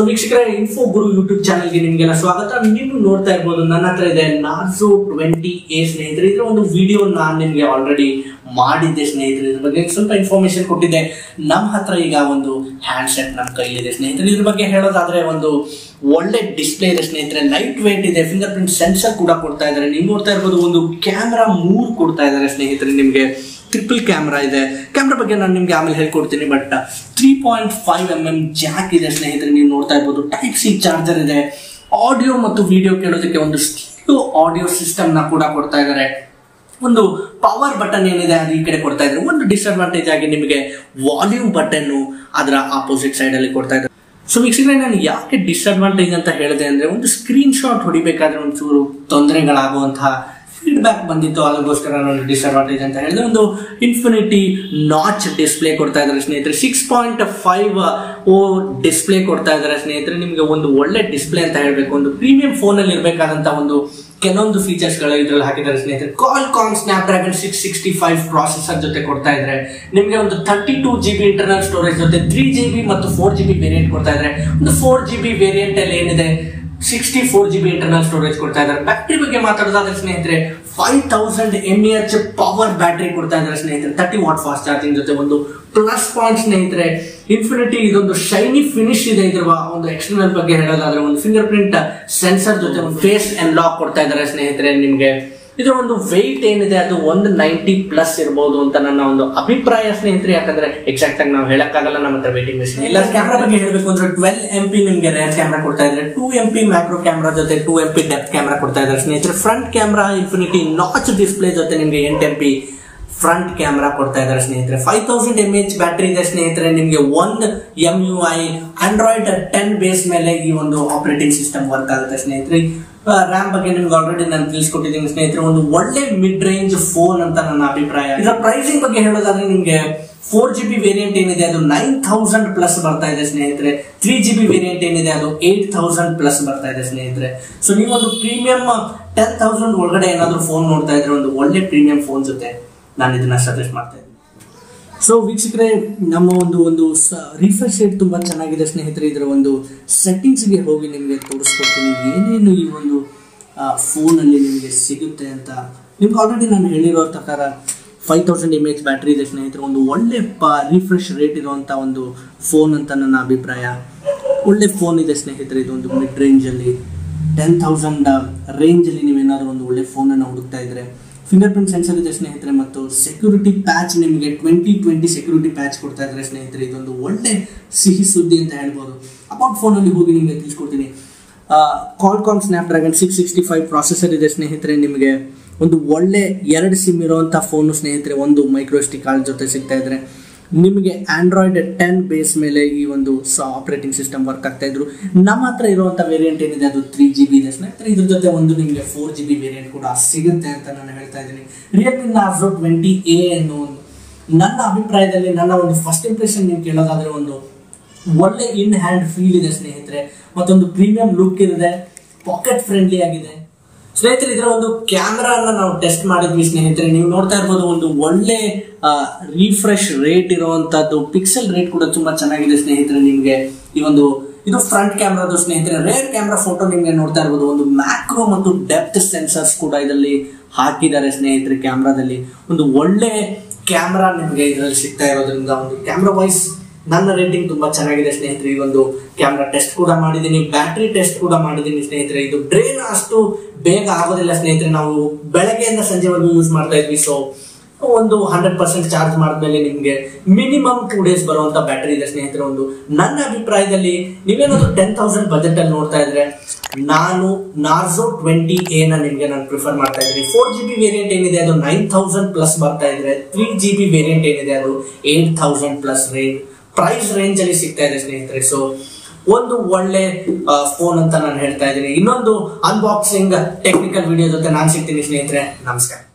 ವೀಕ್ಷಕರೇ ಇನ್ಫೋ ಗುರು ಯೂಟ್ಯೂಬ್ ಚಾನಲ್ಗೆ ನಿಮಗೆಲ್ಲ ಸ್ವಾಗತ ನೀವು ನೋಡ್ತಾ ಇರ್ಬೋದು ನನ್ನ ಹತ್ರ ಇದೆ ನಾರ್ಸೋ ಟ್ವೆಂಟಿ ಎ ಸ್ನೇಹಿತರೆ ಇದ್ರ ಒಂದು ವಿಡಿಯೋ ನಾನು ನಿಮಗೆ ಆಲ್ರೆಡಿ ಮಾಡಿದ್ದೆ ಸ್ನೇಹಿತರೆ ಇದ್ರ ಬಗ್ಗೆ ಸ್ವಲ್ಪ ಇನ್ಫಾರ್ಮೇಶನ್ ಕೊಟ್ಟಿದ್ದೆ ನಮ್ಮ ಹತ್ರ ಈಗ ಒಂದು ಹ್ಯಾಂಡ್ ಸೆಟ್ ನಮ್ಮ ಕೈಲಿದೆ ಸ್ನೇಹಿತರೆ ಇದ್ರ ಬಗ್ಗೆ ಹೇಳೋದಾದ್ರೆ ಒಂದು ಒಳ್ಳೆ ಡಿಸ್ಪ್ಲೇ ಇದೆ ಸ್ನೇಹಿತರೆ ಲೈಟ್ ವೇಟ್ ಇದೆ ಫಿಂಗರ್ ಪ್ರಿಂಟ್ ಸೆನ್ಸರ್ ಕೂಡ ಕೊಡ್ತಾ ಇದ್ದಾರೆ ನೀವು ನೋಡ್ತಾ ಇರ್ಬೋದು ಒಂದು ಕ್ಯಾಮ್ರಾ ಮೂರು ಕೊಡ್ತಾ ಇದ್ದಾರೆ ಸ್ನೇಹಿತರೆ ನಿಮಗೆ ಟ್ರಿಪಲ್ ಕ್ಯಾಮ್ರಾ ಇದೆ ಕ್ಯಾಮ್ರಾ ಬಗ್ಗೆ ನಾನು ನಿಮ್ಗೆ ಆಮೇಲೆ ಹೇಳ್ಕೊಡ್ತೀನಿ but three point five M M jack ಇದೆ ಸ್ನೇಹಿತರೆ ನೀವು ನೋಡ್ತಾ ಇರ್ಬೋದು ಟೈಪ್ ಸಿ ಚಾರ್ಜರ್ ಇದೆ ಆಡಿಯೋ ಮತ್ತು ವಿಡಿಯೋ ಕೇಳೋದಕ್ಕೆ ಒಂದು ಸ್ಟೀರಿಯೋ ಆಡಿಯೋ ಸಿಸ್ಟಮ್ ನ ಕೂಡ ಕೊಡ್ತಾ ಇದ್ದಾರೆ ಒಂದು ಪವರ್ ಬಟನ್ ಏನಿದೆ ಅದು ಈ ಕಡೆ ಕೊಡ್ತಾ ಇದ್ದಾರೆ ಒಂದು ಡಿಸ್ಅಡ್ವಾಂಟೇಜ್ ಆಗಿ ನಿಮಗೆ ವಾಲ್ಯೂಮ್ ಬಟನ್ ಅದರ ಆಪೋಸಿಟ್ ಸೈಡ್ ಅಲ್ಲಿ ಕೊಡ್ತಾ ಇದ್ದಾರೆ ಸೊ ವೀಕ್ಷಕರೇ ನಾನು ಯಾಕೆ ಡಿಸ್ಅಡ್ವಾಂಟೇಜ್ ಅಂತ ಹೇಳಿದೆ ಅಂದ್ರೆ ಒಂದು ಸ್ಕ್ರೀನ್ ಶಾಟ್ ಹೊಡಿಬೇಕಾದ್ರೆ ಒಂಚೂರು ತೊಂದರೆಗಳಾಗುವಂತಹ ಫೀಡ್ಬ್ಯಾಕ್ ಬಂದಿತ್ತು ಅದಕ್ಕೋಸ್ಕರ ನಾನು ಡಿಸ್ಅಡ್ವಾಂಟೇಜ್ ಅಂತ ಹೇಳಿದೆ ಒಂದು ಇನ್ಫಿನಿಟಿ ನಾಚ್ ಡಿಸ್ಪ್ಲೇ ಕೊಡ್ತಾ ಇದ್ದಾರೆ ಸ್ನೇಹಿತರೆ ಸಿಕ್ಸ್ ಪಾಯಿಂಟ್ ಫೈವ್ ಓ ಡಿಸ್ಪ್ಲೇ ಕೊಡ್ತಾ ಇದ್ದಾರೆ ಸ್ನೇಹಿತರೆ ನಿಮಗೆ ಒಂದು ಒಳ್ಳೆ ಡಿಸ್ಪ್ಲೇ ಅಂತ ಹೇಳಬೇಕು ಒಂದು ಪ್ರೀಮಿಯಂ ಫೋನಲ್ಲಿ ಇರಬೇಕಾದಂತ ಒಂದು ಕೆಲವೊಂದು ಫೀಚರ್ಸ್ ಗಳು ಇದ್ರಲ್ಲಿ ಹಾಕಿದ್ದಾರೆ ಸ್ನೇಹಿತರೆ Qualcomm Snapdragon six sixty five processor ಜೊತೆ ಕೊಡ್ತಾ ಇದ್ದಾರೆ ನಿಮಗೆ ಒಂದು thirty two G B internal storage ಜೊತೆ ತ್ರೀ ಜಿ ಬಿ ಮತ್ತು ಫೋರ್ ಜಿ ಬಿ ವೇರಿಯಂಟ್ ಕೊಡ್ತಾ ಇದ್ದಾರೆ ಒಂದು ಫೋರ್ ಜಿ ಬಿ ವೇರಿಯಂಟ್ ಅಲ್ಲಿ ಏನಿದೆ sixty four G B internal storage ಕೊಡ್ತಾ ಇದ್ದಾರೆ ಬ್ಯಾಟ್ರಿ ಬಗ್ಗೆ ಮಾತಾಡೋದಾದ್ರೆ ಸ್ನೇಹಿತರೆ five thousand M H power battery ಕೊಡ್ತಾ ಇದ್ದಾರೆ ಸ್ನೇಹಿತರೆ ತರ್ಟಿ ವಾಟ್ ಫಾಸ್ಟ್ ಚಾರ್ಜಿಂಗ್ ಜೊತೆ ಒಂದು ಪ್ಲಸ್ ಪಾಯಿಂಟ್ ಸ್ನೇಹಿತರೆ ಇನ್ಫಿನಿಟಿ ಇದೊಂದು ಶೈನಿ ಫಿನಿಶ್ ಇದೆ ಇದ್ರ ಒಂದು ಎಕ್ಸ್ಟರ್ನಲ್ ಬಗ್ಗೆ ಹೇಳೋದಾದ್ರೆ ಒಂದು ಫಿಂಗರ್ ಪ್ರಿಂಟ್ ಸೆನ್ಸರ್ ಜೊತೆ ಒಂದು ಫೇಸ್ ಅಂಡ್ ಲಾಕ್ ಕೊಡ್ತಾ ಇದ್ದಾರೆ ಸ್ನೇಹಿತರೆ ನಿಮ್ಗೆ ಇದರ ಒಂದು ವೆಯ್ಟ್ ಏನಿದೆ ಅದು ಒಂದು ನೈಂಟಿ ಪ್ಲಸ್ ಇರಬಹುದು ಅಂತ ನನ್ನ ಒಂದು ಅಭಿಪ್ರಾಯ ಸ್ನೇಹಿತರೆ ಯಾಕಂದ್ರೆ ಎಕ್ಸಾಕ್ಟ್ ಆಗಿ ನಾವು ಹೇಳಕ್ಕಾಗಲ್ಲ ನಮ್ಮ ಹತ್ರ ವೇಟಿಂಗ್ ಮೆಷಿನ್ ಇಲ್ಲ ಕ್ಯಾಮ್ರಾ ಬಗ್ಗೆ ಹೇಳಬೇಕು ಅಂದ್ರೆ ಟ್ವೆಲ್ ಎಂ ಪಿ ನಿಮ್ಗೆ ರೇರ್ ಕ್ಯಾಮ್ರಾ ಕೊಡ್ತಾ ಇದ್ದಾರೆ two M P macro camera ಜೊತೆ two M P depth camera ಕೊಡ್ತಾ ಇದ್ದಾರೆ ಸ್ನೇಹಿತರೆ front camera infinity notch display ಜೊತೆ ನಿಮ್ಗೆ ಎಂಟು ಎಂ ಪಿ ಫ್ರಂಟ್ ಕ್ಯಾಮ್ರಾ ಕೊಡ್ತಾ ಇದ್ದಾರೆ ಸ್ನೇಹಿತರೆ five thousand M H battery ಇದೆ ಸ್ನೇಹಿತರೆ ನಿಮಗೆ ಒಂದು M U I Android ten base ಮೇಲೆ ಈ ಒಂದು ಆಪರೇಟಿಂಗ್ ಸಿಸ್ಟಮ್ ವರ್ಕ್ ಆಗುತ್ತೆ ಸ್ನೇಹಿತರೆ ರ್ಯಾಮ್ ಬಗ್ಗೆ ನಿಮ್ಗೆ ಆಲ್ರೆಡಿ ನಾನು ತಿಳಿಸ್ಕೊಟ್ಟಿದ್ದೀನಿ ಸ್ನೇಹಿತರೆ ಒಂದು ಒಳ್ಳೆ ಮಿಡ್ ರೇಂಜ್ ಫೋನ್ ಅಂತ ನನ್ನ ಅಭಿಪ್ರಾಯ ಇದರ ಪ್ರೈಸಿಂಗ್ ಬಗ್ಗೆ ಹೇಳೋದಾದ್ರೆ ನಿಮ್ಗೆ ಫೋರ್ ಜಿ ಬಿ ವೇರಿಯಂಟ್ ಏನಿದೆ ಅದು ನೈನ್ ಥೌಸಂಡ್ ಪ್ಲಸ್ ಬರ್ತಾ ಇದೆ ಸ್ನೇಹಿತರೆ ತ್ರೀ ಜಿ ಬಿ ವೇರಿಯಂಟ್ ಏನಿದೆ ಅದು ಏಟ್ ಥೌಸಂಡ್ ಪ್ಲಸ್ ಬರ್ತಾ ಇದೆ ಸ್ನೇಹಿತರೆ ಸೊ ನೀವೊಂದು ಪ್ರೀಮಿಯಂ ಟೆನ್ ಥೌಸಂಡ್ ಒಳಗಡೆ ಏನಾದ್ರು ಫೋನ್ ನೋಡ್ತಾ ಇದ್ರೆ ಒಂದು ಒಳ್ಳೆ ಪ್ರೀಮಿಯಂ ಫೋನ್ ಜೊತೆ ನಾನು ಇದನ್ನ ಸಜೆಸ್ಟ್ ಮಾಡ್ತಾ ಇದ್ದೀನಿ ಸೊ ವೀಕ್ಷಕರೇ ನಮ್ಮ ಒಂದು ಒಂದು ರಿಫ್ರೆಶ್ ರೇಟ್ ತುಂಬಾ ಚೆನ್ನಾಗಿದೆ ಸ್ನೇಹಿತರೆ ಇದರ ಒಂದು ಸೆಟ್ಟಿಂಗ್ಸ್ಗೆ ಹೋಗಿ ನಿಮಗೆ ತೋರಿಸ್ಕೊಡ್ತೀನಿ ಏನೇನು ಈ ಒಂದು ಫೋನಲ್ಲಿ ನಿಮಗೆ ಸಿಗುತ್ತೆ ಅಂತ ನಿಮ್ಗೆ ಆಲ್ರೆಡಿ ನಾನು ಹೇಳಿರೋ ಪ್ರಕಾರ five thousand M H battery ಇದೆ ಸ್ನೇಹಿತರೆ ಒಂದು ಒಳ್ಳೆ ಪ ರಿಫ್ರೆಶ್ ರೇಟ್ ಇರುವಂಥ ಒಂದು ಫೋನ್ ಅಂತ ನನ್ನ ಅಭಿಪ್ರಾಯ ಒಳ್ಳೆ ಫೋನ್ ಇದೆ ಸ್ನೇಹಿತರೆ ಇದು ಒಂದು ಮಿಡ್ ರೇಂಜಲ್ಲಿ ಟೆನ್ ತೌಸಂಡ್ ರೇಂಜಲ್ಲಿ ನೀವೇನಾದರೂ ಒಂದು ಒಳ್ಳೆ ಫೋನನ್ನು ಹುಡುಕ್ತಾ ಇದ್ರೆ ಫಿಂಗರ್ ಪ್ರಿಂಟ್ ಸೆನ್ಸರ್ ಇದೆ ಸ್ನೇಹಿತರೆ ಮತ್ತು ಸೆಕ್ಯೂರಿಟಿ ಪ್ಯಾಚ್ ನಿಮಗೆ ಟ್ವೆಂಟಿ ಟ್ವೆಂಟಿ ಸೆಕ್ಯೂರಿಟಿ ಪ್ಯಾಚ್ ಕೊಡ್ತಾ ಇದ್ದಾರೆ ಸ್ನೇಹಿತರೆ ಇದೊಂದು ಒಳ್ಳೆ ಸಿಹಿ ಸುದ್ದಿ ಅಂತ ಹೇಳ್ಬೋದು ಅಬೌಟ್ ಫೋನಲ್ಲಿ ಹೋಗಿ ನಿಮಗೆ ತಿಳಿಸ್ಕೊಡ್ತೀನಿ Qualcomm Snapdragon six sixty five processor ಇದೆ ಸ್ನೇಹಿತರೆ ನಿಮಗೆ ಒಂದು ಒಳ್ಳೆ ಎರಡು ಸಿಮ್ ಇರುವಂಥ ಫೋನು ಸ್ನೇಹಿತರೆ ಒಂದು ಮೈಕ್ರೋ ಎಸ್ ಟಿ ಕಾರ್ಡ್ ಜೊತೆ ಸಿಗ್ತಾ ಇದ್ರೆ ನಿಮಗೆ ಆಂಡ್ರಾಯ್ಡ್ ಟೆನ್ ಬೇಸ್ ಮೇಲೆ ಈ ಒಂದು ಆಪರೇಟಿಂಗ್ ಸಿಸ್ಟಮ್ ವರ್ಕ್ ಆಗ್ತಾ ಇದ್ರು ನಮ್ಮ ಹತ್ರ ಇರುವಂಥ ವೇರಿಯಂಟ್ ಏನಿದೆ ಅದು ತ್ರೀ ಜಿ ಬಿ ಇದೆ ಸ್ನೇಹಿತರೆ ಇದ್ರ ಜೊತೆ ಒಂದು ನಿಮಗೆ ಫೋರ್ ಜಿ ಬಿ ವೇರಿಯಂಟ್ ಕೂಡ ಸಿಗುತ್ತೆ ಅಂತ ನಾನು ಹೇಳ್ತಾ ಇದ್ದೀನಿ ರಿಯಲ್ಮಿ ನಾರ್ಸೋ ಟ್ವೆಂಟಿ ಎ ಅನ್ನೋ ಒಂದು ನನ್ನ ಅಭಿಪ್ರಾಯದಲ್ಲಿ ನನ್ನ ಒಂದು ಫಸ್ಟ್ ಇಂಪ್ರೆಷನ್ ನೀವು ಕೇಳೋದಾದ್ರೆ ಒಂದು ಒಳ್ಳೆ ಇನ್ ಹ್ಯಾಂಡ್ ಫೀಲ್ ಇದೆ ಸ್ನೇಹಿತರೆ ಮತ್ತೊಂದು ಪ್ರೀಮಿಯಂ ಲುಕ್ ಇದೆ ಪಾಕೆಟ್ ಫ್ರೆಂಡ್ಲಿ ಆಗಿದೆ ಸ್ನೇಹಿತರೆ ಇದರ ಒಂದು ಕ್ಯಾಮ್ರಾನ ನಾವು ಟೆಸ್ಟ್ ಮಾಡಿದ್ವಿ ಸ್ನೇಹಿತರೆ ನೀವು ನೋಡ್ತಾ ಇರ್ಬೋದು ಒಂದು ಒಳ್ಳೆ ರಿಫ್ರೆಶ್ ರೇಟ್ ಇರುವಂತದ್ದು ಪಿಕ್ಸೆಲ್ ರೇಟ್ ಕೂಡ ತುಂಬಾ ಚೆನ್ನಾಗಿದೆ ಸ್ನೇಹಿತರೆ ನಿಮ್ಗೆ ಈ ಒಂದು ಇದು ಫ್ರಂಟ್ ಕ್ಯಾಮ್ರಾದು ಸ್ನೇಹಿತರೆ ರೇರ್ ಕ್ಯಾಮ್ರಾ ಫೋಟೋ ನಿಮ್ಗೆ ನೋಡ್ತಾ ಇರ್ಬೋದು ಒಂದು ಮ್ಯಾಕ್ರೋ ಮತ್ತು ಡೆಪ್ತ್ ಸೆನ್ಸರ್ಸ್ ಕೂಡ ಇದರಲ್ಲಿ ಹಾಕಿದ್ದಾರೆ ಸ್ನೇಹಿತರೆ ಕ್ಯಾಮ್ರಾದಲ್ಲಿ ಒಂದು ಒಳ್ಳೆ ಕ್ಯಾಮ್ರಾ ನಿಮ್ಗೆ ಇದರಲ್ಲಿ ಸಿಗ್ತಾ ಇರೋದ್ರಿಂದ ಒಂದು ಕ್ಯಾಮ್ರಾ ವೈಸ್ ನನ್ನ ರೇಟಿಂಗ್ ತುಂಬಾ ಚೆನ್ನಾಗಿದೆ ಸ್ನೇಹಿತರೆ ಈ ಒಂದು ಕ್ಯಾಮ್ರಾ ಟೆಸ್ಟ್ ಕೂಡ ಮಾಡಿದ್ದೀನಿ ಬ್ಯಾಟ್ರಿ ಟೆಸ್ಟ್ ಕೂಡ ಮಾಡಿದ್ದೀನಿ ಸ್ನೇಹಿತರೆ ಇದು ಡ್ರೈನ್ ಅಷ್ಟು ಬೇಗ ಆಗೋದಿಲ್ಲ ಸ್ನೇಹಿತರೆ ನಾವು ಬೆಳಗ್ಗೆಯಿಂದ ಸಂಜೆವರೆಗೂ ಯೂಸ್ ಮಾಡ್ತಾ ಇದ್ವಿ ಸೊ ಒಂದು ಹಂಡ್ರೆಡ್ ಪರ್ಸೆಂಟ್ ಚಾರ್ಜ್ ಮಾಡಿದ್ಮೇಲೆ ನಿಮಗೆ ಮಿನಿಮಮ್ ಟೂ ಡೇಸ್ ಬರುವಂತ ಬ್ಯಾಟ್ರಿ ಇದೆ ಸ್ನೇಹಿತರೆ ಒಂದು ನನ್ನ ಅಭಿಪ್ರಾಯದಲ್ಲಿ ನೀವೇನಾದ್ರು ಟೆನ್ ತೌಸಂಡ್ ಬಜೆಟ್ ಅಲ್ಲಿ ನೋಡ್ತಾ ಇದ್ರೆ ನಾನು ನಾರ್ಸೋ ಟ್ವೆಂಟಿ ಎ ನ ನಿಮ್ಗೆ ನಾನು ಪ್ರಿಫರ್ ಮಾಡ್ತಾ ಇದ್ದೀನಿ ಫೋರ್ ಜಿ ಬಿ ವೇರಿಯಂಟ್ ಏನಿದೆ ಅದು ನೈನ್ ತೌಸಂಡ್ ಪ್ಲಸ್ ಬರ್ತಾ ಇದ್ರೆ ತ್ರೀ ಜಿ ಬಿ ವೇರಿಯಂಟ್ ಏನಿದೆ ಅದು eight thousand plus range price range ಅಲ್ಲಿ ಸಿಗ್ತಾ ಇದೆ ಸ್ನೇಹಿತರೆ ಸೊ ಒಂದು ಒಳ್ಳೆ ಫೋನ್ ಅಂತ ನಾನು ಹೇಳ್ತಾ ಇದ್ದೀನಿ ಇನ್ನೊಂದು ಅನ್ಬಾಕ್ಸಿಂಗ್ ಟೆಕ್ನಿಕಲ್ ವಿಡಿಯೋ ಜೊತೆ ನಾನು ಸಿಗ್ತೀನಿ ಸ್ನೇಹಿತರೆ ನಮಸ್ಕಾರ